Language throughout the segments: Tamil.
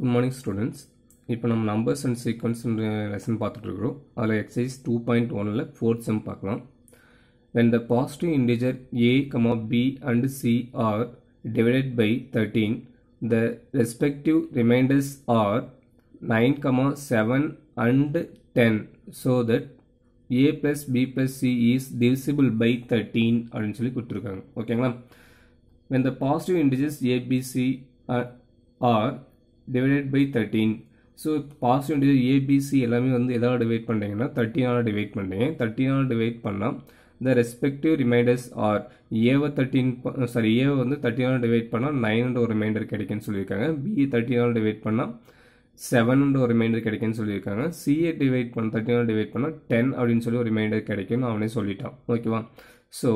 குட் மார்னிங் ஸ்டூடெண்ட்ஸ் இப்போ நம்ம நம்பர்ஸ் அண்ட் சீக்வன்ஸ் லெசன் பார்த்துட்ருக்குறோம் அதில் எக்ஸசைஸ் டூ பாயிண்ட் ஒனில் ஃபோர்த் செம் பார்க்கலாம் when the positive integer a comma b and c are divided by 13 the respective remainders are 9 comma 7 and 10 so that a plus b plus c is divisible by 13 அப்படின்னு சொல்லி கொடுத்துருக்காங்க ஓகேங்களா when the positive integers a b c are, are divided by 13 so positive integer a b c எல்லாமே வந்து எதாவது டிவைட் பண்ணுறீங்கன்னா தேர்ட்டினால் டிவைட் பண்ணுறீங்க தேர்ட்டினால் டிவைட் பண்ணால் த ரெஸ்பெக்டிவ் ரிமைண்டர்ஸ் ஆர் ஏவை தேர்ட்டின் சாரி ஏவை வந்து தேர்ட்டினால் டிவைட் பண்ணால் நைன் ஒரு ரிமைண்டர் கிடைக்குன்னு சொல்லியிருக்காங்க பி தேர்ட்டினால் டிவைட் பண்ணால் செவன் ஒரு ரிமைண்டர் கிடைக்குன்னு சொல்லியிருக்காங்க சிஏ டிவைட் பண்ண தேர்ட்டினால் டிவைட் பண்ணால் டென் அப்படின்னு சொல்லி ஒரு ரிமைண்டர் கிடைக்கும்னு அவனே சொல்லிட்டான் ஓகேவா so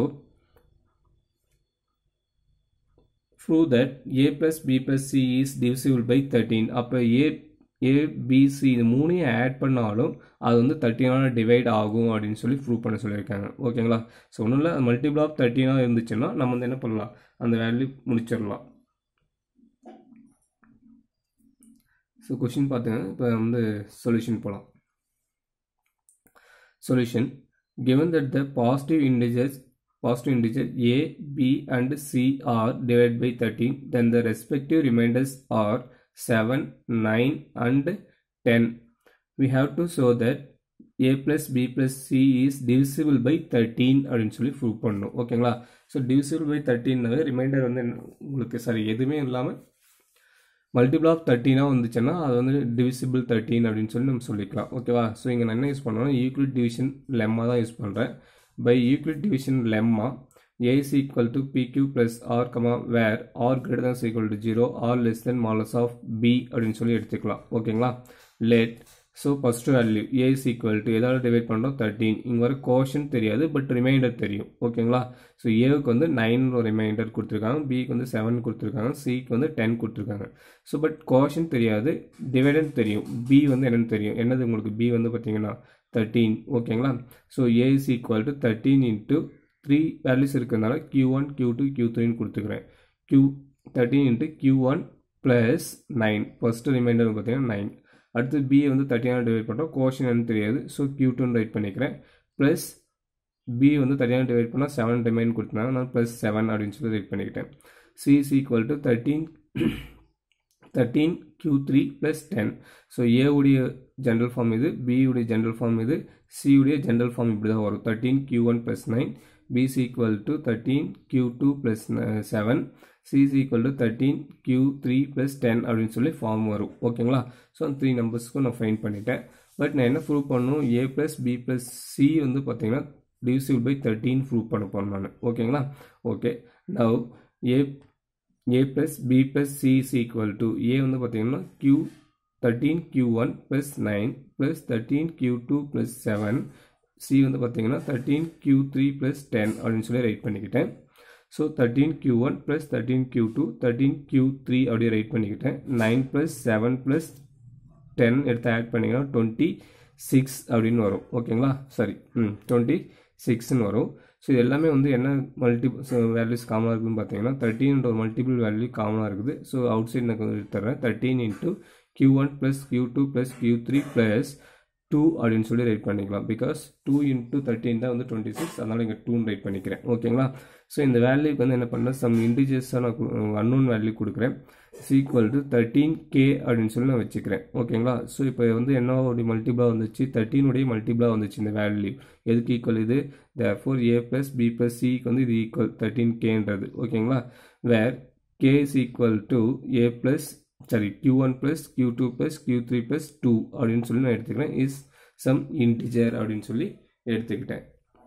prove that a plus b plus c is divisible by 13 அப்போ a ஏபிசி இது மூணையும் ஆட் பண்ணாலும் அது வந்து தேர்ட்டினால டிவைட் ஆகும் அப்படின்னு சொல்லி ப்ரூவ் பண்ண சொல்லியிருக்காங்க ஓகேங்களா ஸோ ஒன்றும் இல்லை மல்டிபிள் ஆஃப் தேர்ட்டினாக இருந்துச்சுன்னா நம்ம வந்து என்ன பண்ணலாம் அந்த வேல்யூ முடிச்சிடலாம் ஸோ கொஷின் பார்த்தீங்கன்னா இப்போ வந்து சொல்யூஷன் போகலாம் solution given that the positive integers positive integer a b and c are divided by 13 then the respective remainders are 7, 9 and 10. We have to show that a plus b plus c is divisible by 13 அப்படின்னு சொல்லி ப்ரூவ் பண்ணணும் ஓகேங்களா ஸோ divisible by 13 ரிமைண்டர் வந்து உங்களுக்கு சாரி எதுவுமே இல்லாமல் மல்டிபிள் ஆஃப் தேர்ட்டினாக வந்துச்சுன்னா அது வந்து டிவிசிபிள் தேர்ட்டின் அப்படின்னு சொல்லி நம்ம சொல்லிக்கலாம் ஓகேவா ஸோ இங்கே நான் என்ன யூஸ் பண்ணுறோம் யூக்ளிட் டிவிஷன் லெம்மா தான் யூஸ் பண்ணுறேன் by Euclid division lemma a is equal to pq plus r comma where r greater than or equal to 0 r less than modulus of b அப்படின்னு சொல்லி எடுத்துக்கலாம் ஓகேங்களா let so first value a is equal to எதாவது டிவைட் பண்ணுறோம் தேர்ட்டீன் இங்கே வர கோஷன் தெரியாது பட் ரிமைண்டர் தெரியும் ஓகேங்களா ஸோ ஏவுக்கு வந்து நைன் ஒரு ரிமைண்டர் கொடுத்துருக்காங்க பிக்கு வந்து செவன் கொடுத்துருக்காங்க சிக்கு வந்து டென் கொடுத்துருக்காங்க ஸோ பட் கோஷன் தெரியாது டிவைடன் தெரியும் பி வந்து என்னென்னு தெரியும் என்னது உங்களுக்கு பி வந்து பார்த்தீங்கன்னா தேர்ட்டீன் ஓகேங்களா so a is equal to thirteen into three values இருக்கிறதுனால q one q two q த்ரீன்னு கொடுத்துக்கிறேன் q thirteen into Q one plus nine first remainder பார்த்தீங்கன்னா நைன் அடுத்து பிஏ வந்து தேர்ட்டினால் டிவைட் பண்ணுறோம் கோஷன் தெரியாது ஸோ க்யூ டூன்னு ரைட் பண்ணிக்கிறேன் ப்ளஸ் பி வந்து தேர்ட்டினால் டிவைட் பண்ணால் செவன் ரிமைன் கொடுத்துனாங்க நான் ப்ளஸ் செவன் அப்படின்னு சொல்லி ரைட் பண்ணிக்கிட்டேன் c is equal to thirteen thirteen Q three plus ten so ஏவுடைய ஜென்ரல் ஃபார்ம் இது பியுடைய ஜென்ரல் ஃபார்ம் இது சியுடைய ஜென்ரல் ஃபார்ம் இப்படி தான் வரும் thirteen Q one plus nine b is equal to 13 q2 plus 7 c is equal to 13 q3 plus 10 அப்படின்னு சொல்லி ஃபார்ம் வரும் ஓகேங்களா ஸோ அந்த த்ரீ நம்பர்ஸ்க்கும் நான் ஃபைன் பண்ணிட்டேன் பட் நான் என்ன ப்ரூவ் பண்ணணும் a plus B plus c வந்து பார்த்தீங்கன்னா டிவிசிபிள் பை தேர்ட்டின் ப்ரூவ் பண்ண போகிறேன் நான் ஓகேங்களா okay now A A plus B plus C is equal to A வந்து பார்த்தீங்கன்னா Q thirteen Q one plus nine plus thirteen Q two plus seven C வந்து பார்த்தீங்கன்னா thirteen Q three plus ten அப்படின்னு சொல்லி ரைட் பண்ணிக்கிட்டேன் so thirteen Q one plus thirteen Q two thirteen Q three அப்படியே ரைட் பண்ணிக்கிட்டேன் nine plus seven plus ten எடுத்து ஆட் பண்ணிங்கன்னா டுவெண்ட்டி சிக்ஸ் அப்படின்னு வரும் ஓகேங்களா சாரி ம் டுவெண்ட்டி சிக்ஸ்னு வரும் ஸோ இது எல்லாமே வந்து என்ன மல்டிபிள் வேல்யூஸ் காமனாக இருக்குதுன்னு பார்த்தீங்கன்னா தேர்ட்டின்ற ஒரு மல்டிபிள் வேல்யூ காமனாக இருக்குது ஸோ அவுட் சைட் நான் எடுத்துறேன் thirteen into Q one plus Q two plus Q three plus two அப்படின்னு சொல்லி ரைட் பண்ணிக்கலாம் பிகாஸ் டூ இன்ட்டு தேர்ட்டின் தான் வந்து டுவெண்ட்டி சிக்ஸ் அதனால் இங்கே டூன்னு ரைட் பண்ணிக்கிறேன் ஓகேங்களா ஸோ இந்த வேல்யூக்கு வந்து என்ன பண்ணேன் சம் இன்டிஜர்ஸாக நான் அன்னோன் வேல்யூ கொடுக்குறேன் ஈக்குவல் டு தேர்ட்டீன் கே அப்படின்னு சொல்லி நான் வச்சுக்கிறேன் ஓகேங்களா ஸோ இப்போ வந்து என்னோடைய மல்டிபிளாக வந்துச்சு தேர்ட்டீனுடைய மல்டிபிளாக வந்துச்சு இந்த வேல்யூ எதுக்கு ஈக்குவல் இது therefore A plus B plus சிக்கு வந்து இது ஈக்குவல் தேர்ட்டீன் கேன்றது ஓகேங்களா where K is equal to A plus sorry Q one plus Q two plus Q three plus two அப்படின்னு சொல்லி நான் எடுத்துக்கிறேன் இஸ் சம் இன்டிஜர் அப்படின்னு சொல்லி எடுத்துக்கிட்டேன்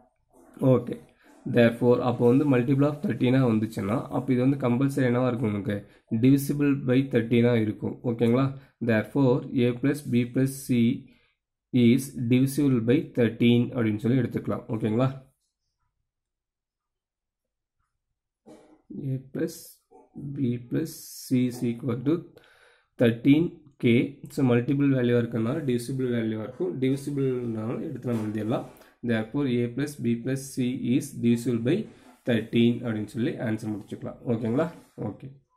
ஓகே தேர் ஃபோர் அப்போ வந்து மல்டிபிள் ஆஃப் தேர்ட்டினாக வந்துச்சுன்னா அப்போ இது வந்து கம்பல்சரி என்னவாக இருக்கும் உங்களுக்கு டிவிசிபிள் பை தேர்ட்டினாக இருக்கும் ஓகேங்களா therefore A plus B plus C is divisible by thirteen அப்படின்னு சொல்லி எடுத்துக்கலாம் ஓகேங்களா A plus b plus c is equal to 13k so multiple வேல்யூவாக இருக்கிறனால டிவிசிபிள் வேல்யூவாக இருக்கும் டிவிசிபிள்னால எடுத்து நம்ம எழுதிடலாம் therefore A plus B plus C is divisible by thirteen அப்படின்னு சொல்லி ஆன்சர் முடிச்சுக்கலாம் ஓகேங்களா ஓகே